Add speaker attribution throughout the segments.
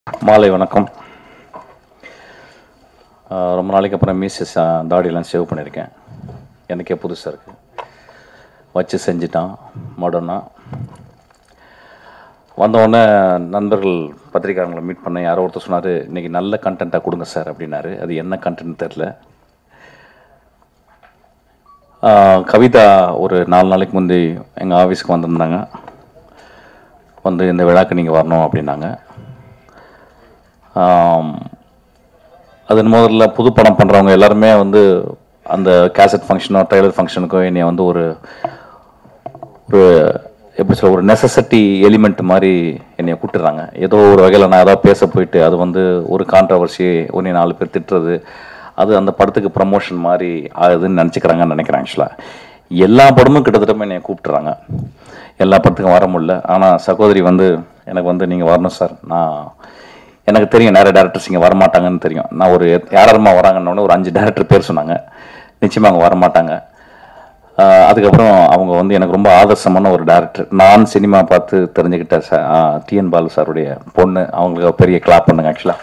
Speaker 1: மாலை வணக்கம் ஆஹ் ரொம்ப நாளைக்கு அப்புறம் மீசஸ் தாடியெல்லாம் சேவ் பண்ணியிருக்கேன் எனக்கே புதுசாக இருக்குது வச்சு செஞ்சிட்டான் மாடர்னாக வந்தவுடனே நண்பர்கள் பத்திரிக்காரங்களை மீட் பண்ண யாரோ ஒருத்தர் சொன்னார் இன்னைக்கு நல்ல கண்டென்ட்டாக கொடுங்க சார் அப்படின்னாரு அது என்ன கண்டென்ட் தெரில ஆஹ் கவிதா ஒரு நாலு நாளைக்கு முந்தி எங்கள் ஆஃபீஸ்க்கு வந்திருந்தாங்க வந்து இந்த விழாக்கு நீங்கள் வரணும் அப்படின்னாங்க ஆம், அது முதல்ல புது படம் பண்ணுறவங்க எல்லாருமே வந்து அந்த கேசட் ஃபங்க்ஷனோ ட்ரைலர் ஃபங்க்ஷனுக்கோ என்னை வந்து ஒரு ஒரு எப்படி சொல்ல ஒரு நெசசிட்டி எலிமெண்ட் மாதிரி என்னை கூப்பிட்டுறாங்க ஏதோ ஒரு வகையில் நான் ஏதாவது பேச போயிட்டு அது வந்து ஒரு கான்ட்ரவர்சி ஒன்று நாலு பேர் திட்டுறது அது அந்த படத்துக்கு ப்ரமோஷன் மாதிரி ஆகுதுன்னு நினச்சிக்கிறாங்கன்னு நினைக்கிறேன் ஆக்சுவலாக எல்லா படமும் கிட்டத்தட்ட என்னை கூப்பிட்டுறாங்க எல்லா படத்துக்கும் வர முடியல ஆனால் சகோதரி வந்து எனக்கு வந்து நீங்கள் வரணும் சார் நான் எனக்கு தெரியும் நிறைய டேரக்டர்ஸ் இங்கே வரமாட்டாங்கன்னு தெரியும் நான் ஒரு யாராரமாக வராங்கன்னு ஒரு அஞ்சு டேரக்டர் பேர் சொன்னாங்க நிச்சயமாக அவங்க வரமாட்டாங்க ஆஹ் அதுக்கப்புறம் அவங்க வந்து எனக்கு ரொம்ப ஆதர்சமான ஒரு டேரக்டர் நான் சினிமா பார்த்து தெரிஞ்சுக்கிட்ட ச டிஎன் பாலு சாருடைய பொண்ணு அவங்களுக்கு பெரிய கிளாப் பண்ணுங்க ஆக்சுவலாக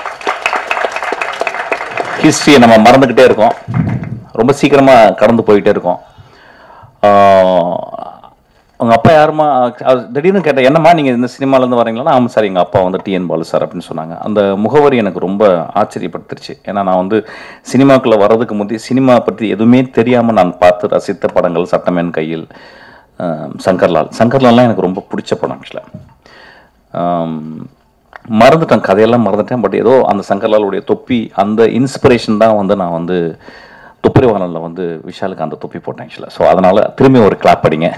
Speaker 1: ஹிஸ்ட்ரியை நம்ம மறந்துக்கிட்டே இருக்கோம் ரொம்ப சீக்கிரமாக கடந்து போயிட்டே இருக்கோம் ஆஹ் அவங்க அப்பா யாருமா அது திடீர்னு கேட்டேன் என்னம்மா நீங்கள் இந்த சினிமாலேருந்து வரீங்களா ஆமாம் சார் எங்கள் அப்பா வந்து டிஎன் பாலு சார் அப்படின்னு சொன்னாங்க அந்த முகவரி எனக்கு ரொம்ப ஆச்சரியப்படுத்துருச்சு ஏன்னா நான் வந்து சினிமாக்குள்ளே வர்றதுக்கு முந்தைய சினிமா பற்றி எதுவுமே தெரியாமல் நான் பார்த்து ரசித்த படங்கள் சட்டமேன் கையில் ஆஹ் சங்கர்லால் சங்கர்லால்லாம் எனக்கு ரொம்ப பிடிச்ச படம் ஆக்சுவலாக மறந்துட்டேன் கதையெல்லாம் மறந்துட்டேன் பட் ஏதோ அந்த சங்கர்லாலுடைய தொப்பி அந்த இன்ஸ்பிரேஷன் தான் வந்து நான் வந்து துப்புரிவாளனில் வந்து விஷாலுக்கு அந்த தொப்பி போட்டேன் ஆக்சுவலாக ஸோ அதனால் திரும்பி ஒரு கிளாப் அடிங்க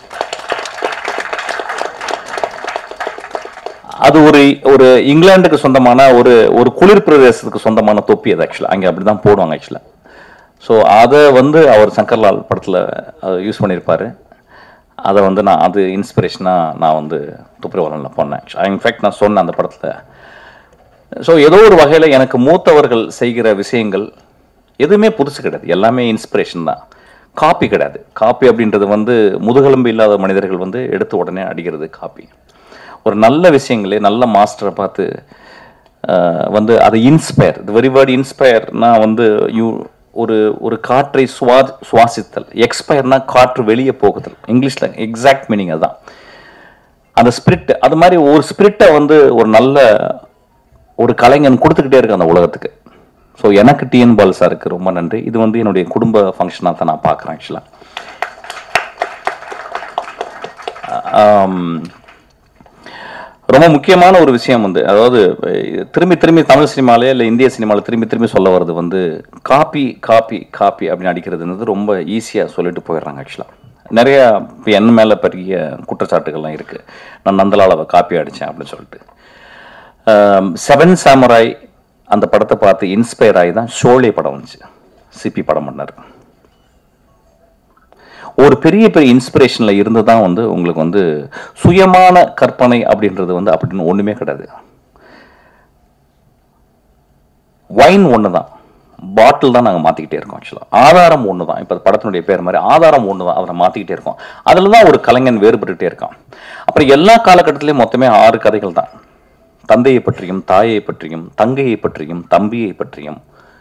Speaker 1: அது ஒரு ஒரு இங்கிலாந்துக்கு சொந்தமான ஒரு ஒரு குளிர் பிரதேசத்துக்கு சொந்தமான தொப்பி அது ஆக்சுவலாக அங்கே அப்படி தான் போடுவாங்க ஆக்சுவலாக ஸோ அதை வந்து அவர் சங்கர்லால் படத்தில் யூஸ் பண்ணியிருப்பார் அதை வந்து நான் அது இன்ஸ்பிரேஷனாக நான் வந்து துப்புரவாளனில் பண்ணேன் இன்ஃபேக்ட் நான் சொன்னேன் அந்த படத்தில் ஸோ ஏதோ ஒரு வகையில் எனக்கு மூத்தவர்கள் செய்கிற விஷயங்கள் எதுவுமே புதுசு கிடையாது எல்லாமே இன்ஸ்பிரேஷன் தான் காப்பி கிடையாது காப்பி அப்படின்றது வந்து முதுகெலும்பு இல்லாத மனிதர்கள் வந்து எடுத்து உடனே அடிக்கிறது காப்பி ஒரு நல்ல விஷயங்களே நல்ல மாஸ்டரை பார்த்து ஆஹ், வந்து அதை இன்ஸ்பயர் த வெரி வேர்ட் இன்ஸ்பயர்னா வந்து யூ ஒரு ஒரு காற்றை சுவா சுவாசித்தல் எக்ஸ்பயர்னா காற்று வெளியே போகுதல் இங்கிலீஷில் எக்ஸாக்ட் மீனிங் அதுதான் அந்த ஸ்பிரிட் அது மாதிரி ஒரு ஸ்பிரிட்டை வந்து ஒரு நல்ல ஒரு கலைஞன் கொடுத்துக்கிட்டே இருக்கு அந்த உலகத்துக்கு ஸோ எனக்கு டிஎன் பால் சாருக்கு ரொம்ப நன்றி இது வந்து என்னுடைய குடும்ப ஃபங்க்ஷனாக தான் நான் பார்க்குறேன் ஆக்சுவலாக ரொம்ப முக்கியமான ஒரு விஷயம் வந்து அதாவது அஹ், திரும்பி திரும்பி தமிழ் சினிமாலே இல்லை இந்திய சினிமாவில் திரும்பி திரும்பி சொல்ல வர்றது வந்து காப்பி காப்பி காப்பி அப்படின்னு அடிக்கிறதுன்றது ரொம்ப ஈஸியாக சொல்லிட்டு போயிடுறாங்க ஆக்சுவலாக நிறைய இப்போ என் மேலே பெரிய குற்றச்சாட்டுகள்லாம் இருக்குது நான் நந்தலாலவை காப்பி அடித்தேன் அப்படின்னு சொல்லிட்டு செவன் சாமுராய் அந்த படத்தை பார்த்து இன்ஸ்பயர் ஆகி தான் ஷோலே படம் வந்துச்சு சிபி படம் பண்ணார் ஒரு பெரிய பெரிய இன்ஸ்பிரேஷன்ல இருந்து தான் வந்து உங்களுக்கு வந்து சுயமான கற்பனை அப்படின்றது வந்து அப்படின்னு ஒண்ணுமே கிடையாது வைன் ஒன்று தான் பாட்டில் தான் நாங்கள் மாற்றிக்கிட்டே இருக்கோம் ஆக்சுவலாக ஆதாரம் ஒன்று தான் இப்போ படத்தினுடைய பேர் மாதிரி ஆதாரம் ஒன்று தான் அவரை மாற்றிக்கிட்டே இருக்கோம் அதில் தான் ஒரு கலைஞன் வேறுபட்டுட்டே இருக்கான் அப்புறம் எல்லா காலகட்டத்திலையும் மொத்தமே ஆறு கதைகள் தான் தந்தையை பற்றியும் தாயை பற்றியும் தங்கையை பற்றியும் தம்பியை பற்றியும்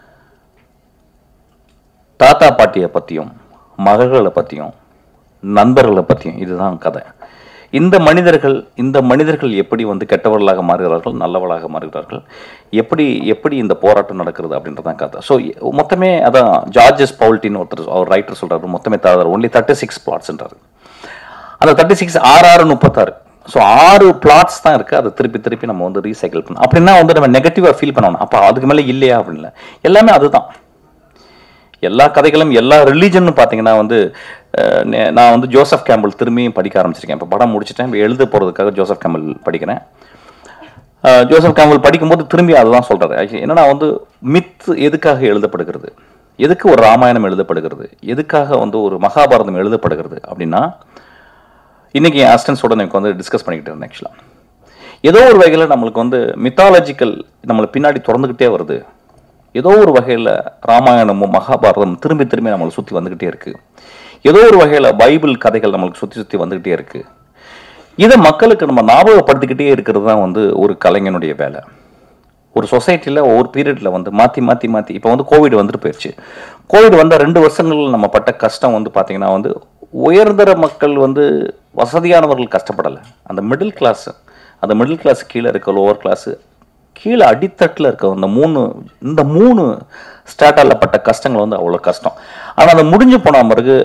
Speaker 1: தாத்தா பாட்டியை பற்றியும் மகள்களை பற்றியும் நண்பர்களை பற்றியும் இதுதான் கதை இந்த மனிதர்கள் இந்த மனிதர்கள் எப்படி வந்து கெட்டவர்களாக மாறுகிறார்கள் நல்லவர்களாக மாறுகிறார்கள் எப்படி எப்படி இந்த போராட்டம் நடக்கிறது அப்படின்றதான் கதை ஸோ மொத்தமே அதான் ஜார்ஜஸ் பவுல்டின்னு ஒருத்தர் அவர் ரைட்டர் சொல்றாரு மொத்தமே தராது ஒன்லி தேர்ட்டி சிக்ஸ் பிளாட்ஸ்ன்றாரு அந்த தேர்ட்டி சிக்ஸ் ஆறு ஆறு முப்பத்தாறு ஸோ ஆறு பிளாட்ஸ் தான் இருக்கு அதை திருப்பி திருப்பி நம்ம வந்து ரீசைக்கிள் பண்ணணும் அப்படின்னா வந்து நம்ம நெகட்டிவாக ஃபீல் பண்ணணும் அப்போ அதுக்கு மேலே இல்லையா அப்படின்னு எல்லாமே அதுதான் எல்லா கதைகளும் எல்லா ரிலீஜன் பார்த்தீங்கன்னா வந்து அஹ், நே- நான் வந்து ஜோசப் கேம்பிள் திரும்பியும் படிக்க ஆரம்பிச்சிருக்கேன் இப்போ படம் முடிச்சிட்டேன் இப்போ எழுத போகிறதுக்காக ஜோசப் கேம்பிள் படிக்கிறேன் அஹ், ஜோசப் கேம்பிள் படிக்கும்போது திரும்பி அதுதான் சொல்றாரு Actually, என்னன்னா வந்து மித் எதுக்காக எழுதப்படுகிறது எதுக்கு ஒரு ராமாயணம் எழுதப்படுகிறது எதுக்காக வந்து ஒரு மகாபாரதம் எழுதப்படுகிறது அப்படின்னா இன்னைக்கு என் அசிஸ்டன்ஸோட எனக்கு வந்து டிஸ்கஸ் பண்ணிக்கிட்டு இருந்தேன் ஆக்சுவலாக ஏதோ ஒரு வகையில் நம்மளுக்கு வந்து மித்தாலஜிக்கல் நம்மளை பின்னாடி திறந்துக்கிட்டே வருது ஏதோ ஒரு வகையில் ராமாயணமும் மகாபாரதம் திரும்பி திரும்பி நம்மளை சுற்றி வந்துக்கிட்டே இருக்கு ஏதோ ஒரு வகையில் பைபிள் கதைகள் நம்மளுக்கு சுற்றி சுற்றி வந்துக்கிட்டே இருக்கு இதை மக்களுக்கு நம்ம ஞாபகப்படுத்திக்கிட்டே இருக்கிறது தான் வந்து ஒரு கலைஞனுடைய வேலை ஒரு சொசைட்டியில் ஒவ்வொரு பீரியடில் வந்து மாற்றி மாற்றி மாற்றி இப்போ வந்து கோவிட் வந்துட்டு போயிடுச்சு கோவிட் வந்த ரெண்டு வருஷங்கள் நம்ம பட்ட கஷ்டம் வந்து பார்த்தீங்கன்னா வந்து உயர்தர மக்கள் வந்து வசதியானவர்கள் கஷ்டப்படலை அந்த மிடில் கிளாஸ் அந்த மிடில் கிளாஸ் கீழே இருக்க லோவர் கிளாஸு கீழே அடித்தட்டில் இருக்க அந்த மூணு இந்த மூணு ஸ்டாட்டால பட்ட கஷ்டங்கள் வந்து அவ்வளோ கஷ்டம் ஆனால் அது முடிஞ்சு போன பிறகு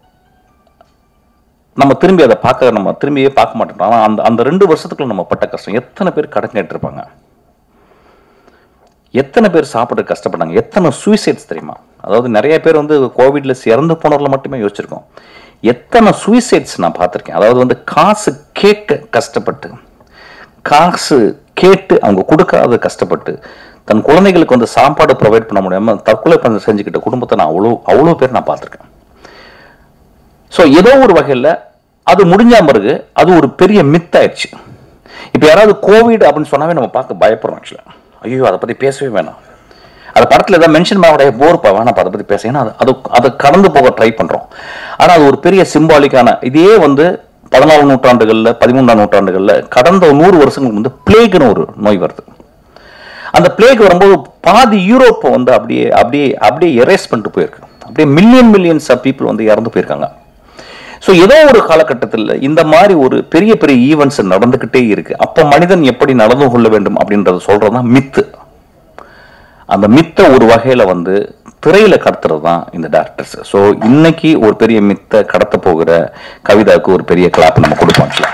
Speaker 1: நம்ம திரும்பி அதை பார்க்க நம்ம திரும்பியே பார்க்க மாட்டோம் ஆனால் அந்த அந்த ரெண்டு வருஷத்துக்குள்ள நம்ம பட்ட கஷ்டம் எத்தனை பேர் கடன் கேட்டிருப்பாங்க எத்தனை பேர் சாப்பிட கஷ்டப்பட்டாங்க எத்தனை சூசைட்ஸ் தெரியுமா அதாவது நிறைய பேர் வந்து கோவிட்ல இறந்து போனவர்களை மட்டுமே யோசிச்சிருக்கோம் எத்தனை சூசைட்ஸ் நான் பார்த்துருக்கேன் அதாவது வந்து காசு கேட்க கஷ்டப்பட்டு காசு கேட்டு அவங்க கொடுக்காத கஷ்டப்பட்டு தன் குழந்தைகளுக்கு வந்து சாப்பாடு ப்ரொவைட் பண்ண முடியாம தற்கொலை பண்ண செஞ்சுக்கிட்ட குடும்பத்தை நான் அவ்வளோ அவ்வளோ பேர் நான் பார்த்துருக்கேன் ஸோ ஏதோ ஒரு வகையில் அது முடிஞ்ச பிறகு அது ஒரு பெரிய மித் ஆயிடுச்சு இப்போ யாராவது கோவிட் அப்படின்னு சொன்னாவே நம்ம பார்க்க பயப்படுறோம் ஆக்சுவலாக ஐயோ அதை பற்றி பேசவே வேணாம் அந்த படத்தில் ஏதாவது மென்ஷன் பண்ண போர்ப்பா வேணாம் அதை பற்றி பேச ஏன்னா அது அது அதை கடந்து போக ட்ரை பண்ணுறோம் ஆனால் அது ஒரு பெரிய சிம்பாலிக்கான இதே வந்து பதினாலு நூற்றாண்டுகளில் பதிமூன்றாம் நூற்றாண்டுகளில் கடந்த நூறு வருஷங்களுக்கு வந்து பிளேக்னு ஒரு நோய் வருது அந்த பிளேக் வரும்போது பாதி யூரோப்பை வந்து அப்படியே அப்படியே அப்படியே எரேஸ் பண்ணிட்டு போயிருக்கு அப்படியே மில்லியன் மில்லியன்ஸ் ஆஃப் பீப்புள் வந்து இறந்து போயிருக்காங்க ஸோ ஏதோ ஒரு காலகட்டத்தில் இந்த மாதிரி ஒரு பெரிய பெரிய ஈவெண்ட்ஸ் நடந்துக்கிட்டே இருக்கு அப்போ மனிதன் எப்படி நடந்து கொள்ள வேண்டும் அப்படின்றத சொல்றது தான் மித்து அந்த மித்தை ஒரு வகையில வந்து திரையில கடத்துறது தான் இந்த டேரக்டர்ஸ் ஸோ இன்னைக்கு ஒரு பெரிய மித்தை கடத்த போகிற கவிதாவுக்கு ஒரு பெரிய கிளாப் நம்ம கொடுப்போம் actually.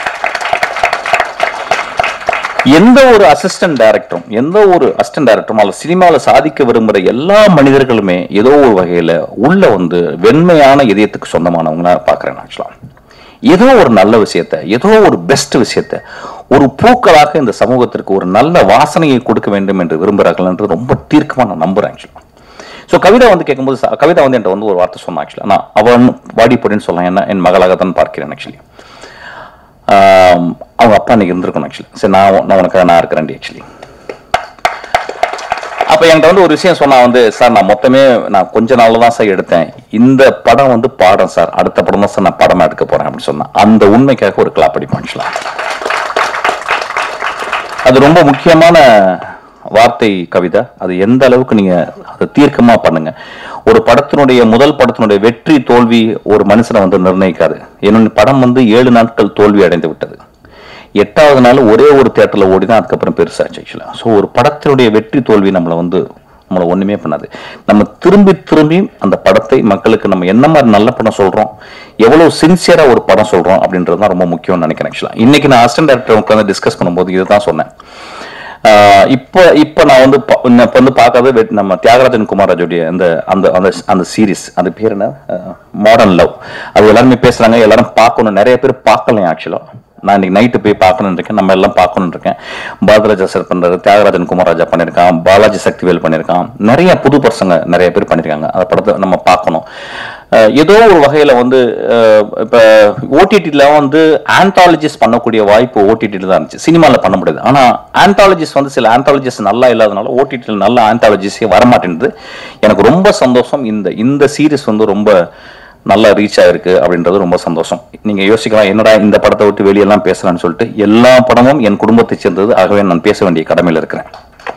Speaker 1: எந்த ஒரு அசிஸ்டன்ட் டைரக்டரும் எந்த ஒரு அசிஸ்டன்ட் டைரக்டரும் அல்ல சினிமாவில் சாதிக்க விரும்புகிற எல்லா மனிதர்களுமே ஏதோ ஒரு வகையில் உள்ள வந்து வெண்மையான இதயத்துக்கு சொந்தமானவங்களா பார்க்குறேன் ஆக்சுவலாக ஏதோ ஒரு நல்ல விஷயத்த ஏதோ ஒரு பெஸ்ட் விஷயத்த ஒரு பூக்களாக இந்த சமூகத்திற்கு ஒரு நல்ல வாசனையை கொடுக்க வேண்டும் என்று விரும்புகிறார்கள்ன்றது ரொம்ப தீர்க்கமாக நான் நம்புறேன் ஆக்சுவலாக ஸோ கவிதா வந்து கேட்கும்போது ச- கவிதா வந்து என்கிட்ட வந்து ஒரு வார்த்தை சொன்னா ஆக்சுவலாக நான் அவன் வாடி போடின்னு சொல்லலாம் என்ன என் மகளாக தான் பார்க்கிறேன் ஆக்சுவலி ஆம், அவங்க அப்பா இன்னைக்கு இருந்திருக்கணும் ஆக்சுவலி சரி நான் உ- நான் உனக்காக நான் இருக்கிறேன் ஆக்சுவலி அப்ப என்கிட்ட வந்து ஒரு விஷயம் சொன்னா வந்து சார் நான் மொத்தமே நான் கொஞ்ச நாள்ல தான் சார் எடுத்தேன் இந்த படம் வந்து பாடம் சார் அடுத்த படம் தான் சார் நான் படமா எடுக்க போறேன் அப்படின்னு சொன்னா அந்த உண்மைக்காக ஒரு கிளாப் அடி பண்ணலாம் அது ரொம்ப முக்கியமான வார்த்தை கவிதா அது எந்த அளவுக்கு நீங்க அதை தீர்க்கமா பண்ணுங்க ஒரு படத்தினுடைய முதல் படத்தினுடைய வெற்றி தோல்வி ஒரு மனுஷனை வந்து நிர்ணயிக்காது என்னுடைய படம் வந்து ஏழு நாட்கள் தோல்வி அடைந்து விட்டது எட்டாவது நாள் ஒரே ஒரு தேட்டரில் ஓடி தான் அதுக்கப்புறம் பெருசாச்சு ஆக்சுவலாக ஸோ ஒரு படத்தினுடைய வெற்றி தோல்வி நம்மளை வந்து நம்மளை ஒண்ணுமே பண்ணாது நம்ம திரும்பி திரும்பி அந்த படத்தை மக்களுக்கு நம்ம என்ன மாதிரி நல்ல படம் சொல்றோம் எவ்வளவு சின்சியரா ஒரு படம் சொல்றோம் அப்படின்றது தான் ரொம்ப முக்கியம்னு நினைக்கிறேன் ஆக்சுவலாக இன்னைக்கு நான் அசிஸ்டன்ட் டேரக்டர் உட்காந்து டிஸ்கஸ் பண்ணும்போது இதுதான் சொன்னேன் ஆஹ் இப்போ இப்போ நான் வந்து பா- நான் இப்போ வந்து பார்க்காத வெ- நம்ம தியாகராஜன் குமாராஜுடைய அந்த அந்த அந்த அந்த சீரிஸ் அது பேர் என்ன மாடர்ன் லவ் அது எல்லாருமே பேசுறாங்க எல்லாரும் பார்க்கணும் நிறைய பேர் பார்க்கலாம் ஆக்சுவலாக நான் இன்னைக்கு நைட்டு போய் பார்க்கணும்னு இருக்கேன் நம்ம எல்லாம் பார்க்கணும்னு இருக்கேன் பாரதராஜா சார் பண்றாரு தியாகராஜன் குமாராஜா பண்ணியிருக்கான் பாலாஜி சக்திவேல் பண்ணியிருக்கான் நிறைய புது பசங்க நிறைய பேர் பண்ணியிருக்காங்க அந்த படத்தை நம்ம பார்க்கணும் அஹ் ஏதோ ஒரு வகையில வந்து அஹ் இப்ப ஓடிடில வந்து ஆந்தாலஜிஸ் பண்ணக்கூடிய வாய்ப்பு ஓடிடில தான் இருந்துச்சு சினிமால பண்ண முடியாது ஆனா ஆந்தாலஜிஸ் வந்து சில ஆந்தாலஜிஸ் நல்லா இல்லாதனால ஓடிடில நல்ல ஆந்தாலஜிஸே வரமாட்டேங்குது எனக்கு ரொம்ப சந்தோஷம் இந்த இந்த சீரிஸ் வந்து ரொம்ப நல்லா ரீச் ஆயிருக்கு அப்படின்றது ரொம்ப சந்தோஷம் நீங்க யோசிக்கலாம் என்னடா இந்த படத்தை விட்டு வெளியெல்லாம் பேசுறான்னு சொல்லிட்டு எல்லா படமும் என் குடும்பத்தை சேர்ந்தது ஆகவே நான் பேச வேண்டிய கடமையில் இருக்கிறேன்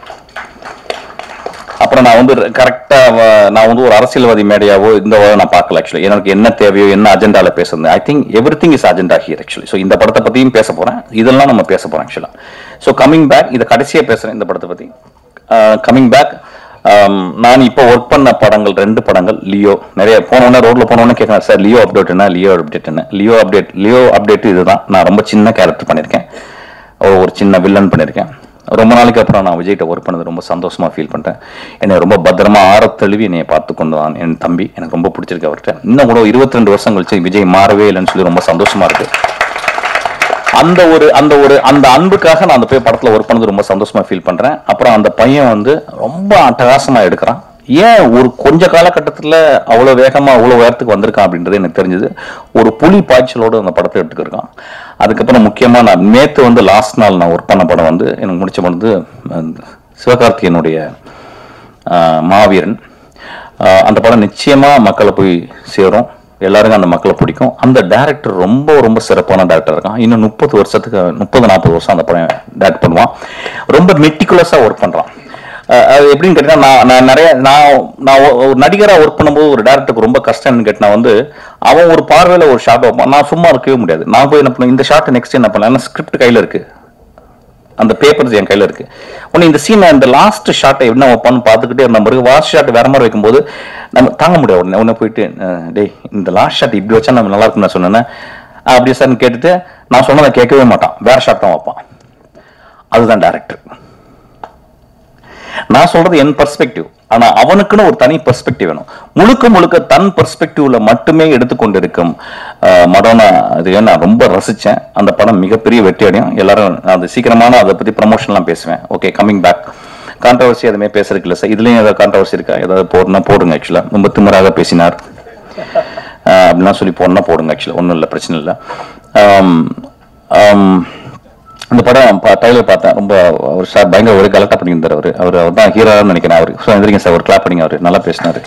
Speaker 1: அப்புறம் நான் வந்து கரெக்டா நான் வந்து ஒரு அரசியல்வாதி மேடையாவோ இந்த வகை நான் பார்க்கல ஆக்சுவலி எனக்கு என்ன தேவையோ என்ன அஜெண்டால பேசுறது I think everything is agenda here actually so இந்த படத்தை பத்தியும் பேச போறேன் இதெல்லாம் நம்ம பேச போறோம் ஆக்சுவலா ஸோ கமிங் பேக் இதை கடைசியா பேசுறேன் இந்த படத்தை பத்தி கமிங் பேக் நான் இப்போ ஒர்க் பண்ண படங்கள் ரெண்டு படங்கள் லியோ நிறைய போனோன்னே ரோட்ல போனோன்னே கேட்கறேன் சார் லியோ அப்டேட் என்ன லியோ அப்டேட் என்ன லியோ அப்டேட் லியோ அப்டேட் இதுதான் நான் ரொம்ப சின்ன கேரக்டர் பண்ணியிருக்கேன் ஒரு- ஒரு சின்ன வில்லன் பண்ணியிருக்கேன் ரொம்ப நாளைக்கு அப்புறம் நான் விஜய்கிட்ட ஒர்க் பண்ணது ரொம்ப சந்தோஷமா ஃபீல் பண்றேன் என்னை ரொம்ப பத்திரமா ஆறத் தழுவி என்னை பார்த்து கொண்டு வந்தான் என் தம்பி எனக்கு ரொம்ப பிடிச்சிருக்கு அவர்கிட்ட இன்னும் கூட இருபத்தி ரெண்டு வருஷம் கழிச்சு விஜய் மாறவே இல்லைன்னு சொல்லி ரொம்ப சந்தோஷமா இருக்கு அந்த ஒரு அந்த ஒரு அந்த அன்புக்காக நான் அந்த போய் படத்துல ஒர்க் பண்ணது ரொம்ப சந்தோஷமா ஃபீல் பண்றேன் அப்புறம் அந்த பையன் வந்து ரொம்ப அட்டகாசமா எடுக்கிறான் ஏன் ஒரு கொஞ்ச காலகட்டத்துல அவ்வளவு வேகமா அவ்வளவு உயரத்துக்கு வந்திருக்கான் அப்படின்றது எனக்கு தெரிஞ்சது ஒரு புலி பாய்ச்சலோடு அந்த படத்தை எடுத்துக்கிருக்கான் அதுக்கப்புறம் முக்கியமா நான் நேத்து வந்து லாஸ்ட் நாள் நான் ஒர்க் பண்ண படம் வந்து எனக்கு முடிச்ச படம் வந்து அஹ், சிவகார்த்திகேயனுடைய ஆஹ், மாவீரன் ஆஹ், அந்த படம் நிச்சயமா மக்களை போய் சேரும் எல்லாருக்கும் அந்த மக்களை பிடிக்கும் அந்த டேரக்டர் ரொம்ப ரொம்ப சிறப்பான டேரக்டர் இருக்கான் இன்னும் முப்பது வருஷத்துக்கு முப்பது நாற்பது வருஷம் அந்த படம் டேரக்ட் பண்ணுவான் ரொம்ப மெட்டிகுலஸாக ஒர்க் பண்ணுறான் அது எப்படின்னு கேட்டீங்கன்னா நான் நான் நிறைய நான் நான் ஒ- ஒரு நடிகராக ஒர்க் பண்ணும்போது ஒரு டேரக்டருக்கு ரொம்ப கஷ்டம்னு கேட்டினா வந்து அவன் ஒரு பார்வையில் ஒரு ஷாட் வைப்பான் நான் சும்மா இருக்கவே முடியாது நான் போய் என்ன பண்ணுவேன் இந்த ஷாட் நெக்ஸ்ட் என்ன பண்ணலாம் ஸ்கிரிப்ட் கையில் இருக்கு அந்த பேப்பர்ஸ் என் கையில் இருக்கு உடனே இந்த சீனை இந்த லாஸ்ட் ஷாட்டை என்ன வைப்பான்னு பார்த்துக்கிட்டே இருந்த பிறகு லாஸ்ட் ஷாட் வேற மாதிரி வைக்கும்போது நம்ம தாங்க முடியாது உடனே உடனே போயிட்டு அஹ், டேய் இந்த லாஸ்ட் ஷாட் இப்படி வச்சா நம்ம நல்லா இருக்கும்னு நான் சொன்னேன்னா அப்படியே சார்னு கேட்டுட்டு நான் சொன்னதை கேட்கவே மாட்டான் வேற ஷாட் தான் வைப்பான் அதுதான் டேரக்டர் நான் சொல்றது என் பெர்ஸ்பெக்டிவ் ஆனா அவனுக்குன்னு ஒரு தனி பெர்ஸ்பெக்டிவ் வேணும் முழுக்க முழுக்க தன் பெர்ஸ்பெக்டிவ்ல மட்டுமே எடுத்துக்கொண்டிருக்கும் அஹ், மடோனா அது நான் ரொம்ப ரசிச்சேன் அந்த படம் மிகப்பெரிய வெற்றி அடையும் எல்லாரும் அது சீக்கிரமான அதை பத்தி ப்ரமோஷன்லாம் பேசுவேன் ஓகே கமிங் பேக் கான்ட்ரவர்சி எதுவுமே பேசுறதுக்கு இல்லை சார் இதுலயும் ஏதாவது கான்ட்ரவர்சி இருக்கா ஏதாவது போடணும் போடுங்க ஆக்சுவலா ரொம்ப திமிராக பேசினார் அஹ், அப்படிலாம் சொல்லி போடணும்னா போடுங்க ஆக்சுவலா ஒன்றும் இல்லை பிரச்சனை இல்லை ஆம், ஆம், இந்த படம் டைலர் பார்த்தேன் ரொம்ப ஒரு சார் பயங்கர ஒரு கலெக்டாக பண்ணியிருந்தார் அவர் அவர் அவர் தான் ஹீரோன்னு நினைக்கிறேன் அவர் ஸோ எந்திரிங்க சார் ஒரு கிளாப் பண்ணிங்க அவர் நல்லா பேசினார்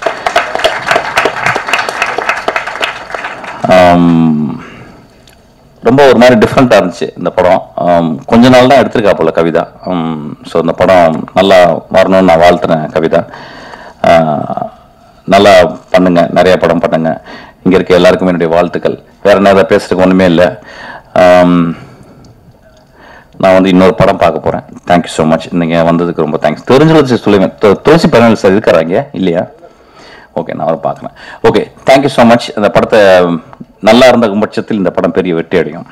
Speaker 1: ரொம்ப ஒரு மாதிரி டிஃப்ரெண்ட்டாக இருந்துச்சு இந்த படம் ஆம், கொஞ்ச நாள் தான் எடுத்திருக்கா போல கவிதா ஸோ இந்த படம் நல்லா வரணும்னு நான் வாழ்த்துறேன் கவிதா ஆ, நல்லா பண்ணுங்க நிறைய படம் பண்ணுங்க இங்கே இருக்க எல்லாருக்கும் என்னுடைய வாழ்த்துக்கள் வேற என்ன ஏதாவது பேசுறதுக்கு ஒன்றுமே இல்லை ஆம், நான் வந்து இன்னொரு படம் பார்க்க போறேன் தேங்க்யூ ஸோ மச் நீங்கள் வந்ததுக்கு ரொம்ப தேங்க்ஸ் தெரிஞ்சது சொல்லுவேன் து- துளசி பரவாயில்ல சார் இருக்கிறாங்க இல்லையா ஓகே நான் அவரை பார்க்குறேன் ஓகே தேங்க்யூ ஸோ மச் இந்த படத்தை நல்லா இருந்த பட்சத்தில் இந்த படம் பெரிய வெற்றி அடையும்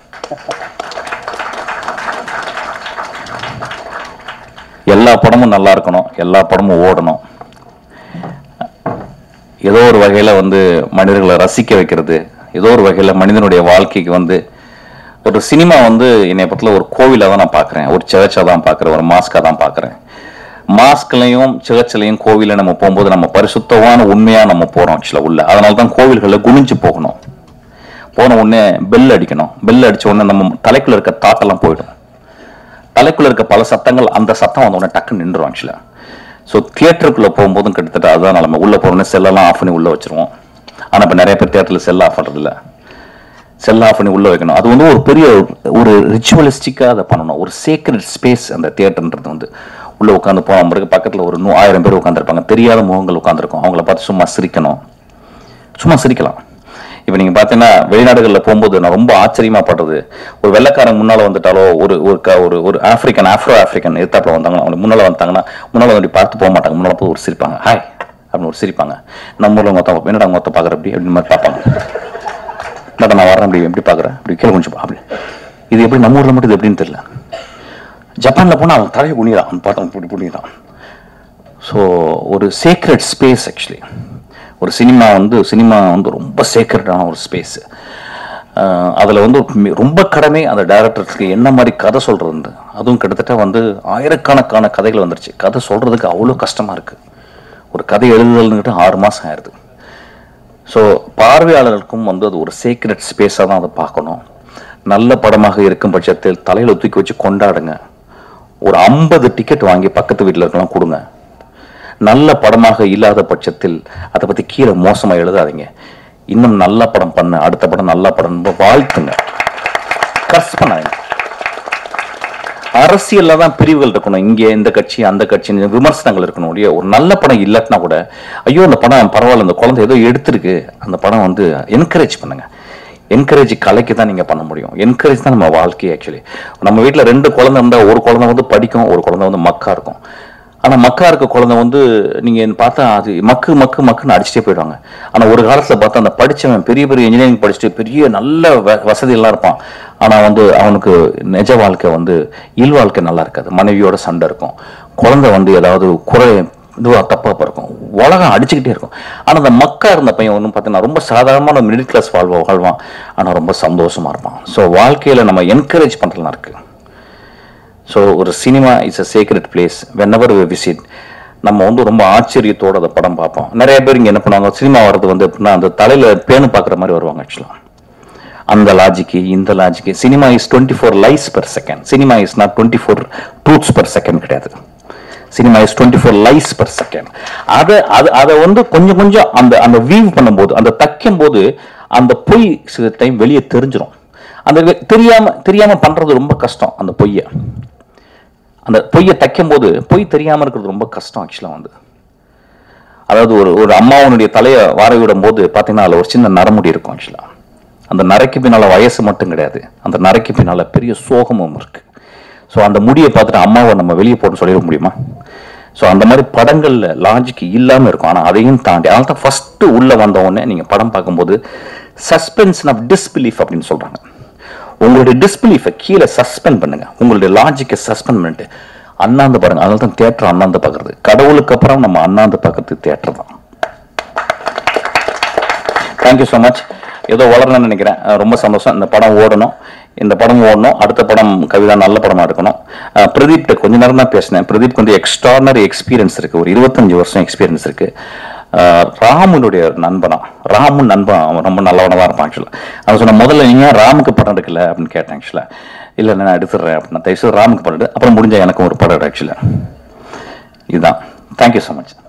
Speaker 1: எல்லா படமும் நல்லா இருக்கணும் எல்லா படமும் ஓடணும் ஏதோ ஒரு வகையில் வந்து மனிதர்களை ரசிக்க வைக்கிறது ஏதோ ஒரு வகையில் மனிதனுடைய வாழ்க்கைக்கு வந்து ஒரு சினிமா வந்து என்னை பற்றில ஒரு கோவிலாக தான் நான் பார்க்குறேன் ஒரு சர்ச்சாக தான் பார்க்குறேன் ஒரு மாஸ்காக தான் பார்க்குறேன் மாஸ்க்லையும் சர்ச்சிலையும் கோவில நம்ம போகும்போது நம்ம பரிசுத்தமான உண்மையாக நம்ம போகிறோம் ஆக்சுவலாக உள்ள அதனால தான் கோவில்களில் குனிஞ்சு போகணும் போன உடனே பெல் அடிக்கணும் பெல் அடிச்ச உடனே நம்ம தலைக்குள்ள இருக்க தாட்டெல்லாம் போயிடும் தலைக்குள்ள இருக்க பல சத்தங்கள் அந்த சத்தம் வந்த உடனே டக்குன்னு நின்றுடும் ஆக்சுவலாக ஸோ தியேட்டருக்குள்ள போகும்போதும் கிட்டத்தட்ட அதுதான் நிலமை உள்ள போறோன்னே செல்லெல்லாம் ஆஃப் பண்ணி உள்ள வச்சிருவோம் ஆனால் இப்போ நிறைய பேர் தியேட்டரில் செல் ஆஃப் பண்ணுறதில்ல செல் ஆஃப் பண்ணி உள்ள வைக்கணும் அது வந்து ஒரு பெரிய ஒரு ரிச்சுவலிஸ்டிக்காக அதை பண்ணணும் ஒரு சேக்ரெட் ஸ்பேஸ் அந்த தியேட்டர்ன்றது வந்து உள்ள உட்காந்து போன பிறகு பக்கத்தில் ஒரு நூ ஆயிரம் பேர் உட்காந்துருப்பாங்க தெரியாத முகங்கள் உட்காந்துருக்கும் அவங்கள பார்த்து சும்மா சிரிக்கணும் சும்மா சிரிக்கலாம் இப்போ நீங்கள் பார்த்தீங்கன்னா வெளிநாடுகளில் போகும்போது நான் ரொம்ப ஆச்சரியமா படுறது ஒரு வெள்ளைக்காரன் முன்னால் வந்துட்டாலோ ஒரு ஒரு க- ஒரு ஒரு ஆப்பிரிக்கன் ஆஃப்ரோ ஆப்பிரிக்கன் எதிர்த்தாப்புல வந்தாங்கன்னா அவங்க முன்னால் வந்தாங்கன்னா முன்னால் வந்து இப்படி பார்த்து போக மாட்டாங்க முன்னால் போய் ஒரு சிரிப்பாங்க ஹாய் அப்படின்னு ஒரு சிரிப்பாங்க நம்ம ஊரில் மொத்தம் என்னடா மொத்தம் பார்க்குற அப்படி அப்படின்னு மாதிரி பார்ப்பாங்க என்னடா நான் வரேன் அப்படி எப்படி பார்க்குறேன் அப்படி கீழே கொஞ்சம் பா, அப்படி இது எப்படி நம்ம ஊரில் மட்டும் இது எப்படின்னு தெரியல ஜப்பானில் போனால் அவன் தலையை குனிறான் அவன் பார்த்தா இப்படி குனிறான் ஸோ ஒரு சேக்ரெட் ஸ்பேஸ் ஆக்சுவலி ஒரு சினிமா வந்து சினிமா வந்து ரொம்ப சேக்ரெட்டான ஒரு ஸ்பேஸ் அதில் வந்து மி- ரொம்ப கடமை அந்த டைரக்டர்ஸ்க்கு என்ன மாதிரி கதை சொல்கிறது அதுவும் கிட்டத்தட்ட வந்து ஆயிரக்கணக்கான கதைகள் வந்துருச்சு கதை சொல்கிறதுக்கு அவ்வளோ கஷ்டமாக இருக்குது ஒரு கதை எழுதுதல்னுக்கிட்ட ஆறு மாதம் ஆயிடுது ஸோ பார்வையாளர்களுக்கும் வந்து அது ஒரு சீக்ரெட் ஸ்பேஸாக தான் அதை பார்க்கணும் நல்ல படமாக இருக்கும் பட்சத்தில் தலையில தூக்கி வச்சு கொண்டாடுங்க ஒரு ஐம்பது டிக்கெட் வாங்கி பக்கத்து வீட்டில் இருக்கலாம் கொடுங்க நல்ல படமாக இல்லாத பட்சத்தில் அதை பற்றி கீழே மோசமாக எழுதாதீங்க இன்னும் நல்ல படம் பண்ண அடுத்த படம் நல்ல படம் வாழ்த்துங்க கர்ஸ் பண்ணாதீங்க அரசியல்ல தான் பிரிவுகள் இருக்கணும் இங்கே இந்த கட்சி அந்த கட்சி விமர்சனங்கள் இருக்கணும் ஒழிய ஒரு நல்ல படம் இல்லாட்டினா கூட ஐயோ அந்த படம் பரவாயில்ல அந்த குழந்தை ஏதோ எடுத்திருக்கு அந்த படம் வந்து என்கரேஜ் பண்ணுங்க என்கரேஜ் கலைக்கு தான் நீங்க பண்ண முடியும் என்கரேஜ் தான் நம்ம வாழ்க்கை ஆக்சுவலி நம்ம வீட்ல ரெண்டு குழந்தை இருந்தா ஒரு குழந்தை வந்து படிக்கும் ஒரு குழந்தை வந்து மக்கா இருக்கும் ஆனா மக்கா இருக்க குழந்தை வந்து நீங்க பார்த்தா அது மக்கு மக்கு மக்குன்னு அடிச்சுட்டே போயிடுவாங்க ஆனா ஒரு காலத்துல பார்த்தா அந்த படிச்சவன் பெரிய பெரிய இன்ஜினியரிங் படிச்சுட்டு பெரிய நல்ல வ- வசதி எல்லாம் இருப்பான் ஆனா வந்து அவனுக்கு நிஜ வாழ்க்கை வந்து இல் வாழ்க்கை நல்லா இருக்காது மனைவியோட சண்டை இருக்கும் குழந்தை வந்து ஏதாவது குறை இதுவாக தப்பாக இருக்கும் உலகம் அடிச்சுக்கிட்டே இருக்கும் ஆனால் அந்த மக்கா இருந்த பையன் ஒன்றும் பார்த்தீங்கன்னா ரொம்ப சாதாரணமான மிடில் கிளாஸ் வாழ்வா வாழ்வான் ஆனால் ரொம்ப சந்தோஷமா இருப்பான் ஸோ வாழ்க்கையில் நம்ம என்கரேஜ் பண்ணுறதுலாம் இருக்கு ஸோ ஒரு cinema is a secret place whenever visit நம்ம வந்து ரொம்ப ஆச்சரியத்தோட அந்த படம் பார்ப்போம் நிறைய பேர் இங்கே என்ன பண்ணுவாங்க சினிமா வர்றது வந்து எப்படின்னா அந்த தலையில் பேனு பார்க்குற மாதிரி வருவாங்க ஆக்சுவலாக அந்த லாஜிக்கு இந்த logic cinema is twenty four lies per second cinema is not twenty four truths per second கிடையாது cinema is twenty four lies per second அதை அது அதை வந்து கொஞ்சம் கொஞ்சம் அந்த அந்த வீவ் பண்ணும்போது அந்த தைக்கும் போது அந்த பொய் சில டைம் வெளியே தெரிஞ்சிடும் அந்த வெ- தெரியாம தெரியாம பண்றது ரொம்ப கஷ்டம் அந்த பொய்யை அந்த பொய்யை தைக்கும் போது பொய் தெரியாம இருக்கிறது ரொம்ப கஷ்டம் ஆக்சுவலாக வந்து அதாவது ஒரு ஒரு அம்மாவனுடைய தலையை வார விடும் போது பார்த்தீங்கன்னா அதில் ஒரு சின்ன நரமுடி இருக்கும் ஆக்சுவலாக அந்த நரைக்கு பின்னால வயசு மட்டும் கிடையாது அந்த நரைக்கு பின்னால பெரிய சோகமும் இருக்கு ஸோ அந்த முடியை பார்த்துட்டு அம்மாவை நம்ம வெளியே போட்டு சொல்லிட முடியுமா ஸோ அந்த மாதிரி படங்கள்ல லாஜிக் இல்லாமல் இருக்கும் ஆனால் அதையும் தாண்டி அதனால தான் ஃபர்ஸ்ட் உள்ள வந்த உடனே நீங்க படம் பார்க்கும்போது சஸ்பென்ஷன் ஆஃப் டிஸ்பிலீஃப் அப்படின்னு சொல்றாங்க உங்களுடைய டிஸ்பிலீஃபை கீழே சஸ்பெண்ட் பண்ணுங்க உங்களுடைய லாஜிக்கை சஸ்பெண்ட் பண்ணிட்டு அண்ணாந்து பாருங்க அதனால தான் தேட்டர் அண்ணாந்து பார்க்கறது கடவுளுக்கு அப்புறம் நம்ம அண்ணாந்து பார்க்கறது தேட்டர் தான் தேங்க்யூ ஸோ மச் ஏதோ வளரணும்னு நினைக்கிறேன் அஹ் ரொம்ப சந்தோஷம் இந்த படம் ஓடணும் இந்த படம் ஓடணும் அடுத்த படம் கவிதா நல்ல படமா இருக்கணும் அஹ் பிரதீப்கிட்ட கொஞ்ச நேரம் தான் பேசினேன் பிரதீப் வந்து எக்ஸ்ட்ரானரி எக்ஸ்பீரியன்ஸ் இருக்கு ஒரு இருபத்தஞ்சு வருஷம் எக்ஸ்பீரியன்ஸ் இருக்கு அஹ் ராமுனுடைய நண்பனா ராமு நண்பன் அவன் ரொம்ப நல்லவனா தான் இருப்பான் ஆக்சுவலாக அவன் சொன்ன முதல்ல நீங்க ஏன் ராமுக்கு படம் எடுக்கல அப்படின்னு கேட்டேன் ஆக்சுவலாக இல்லை நான் எடுத்துடுறேன் அப்படின்னா தயவுசெய்து ராமுக்கு படம் எடு அப்புறம் முடிஞ்ச எனக்கும் ஒரு படம் ஆக்சுவலாக இதுதான் தேங்க்யூ ஸோ மச்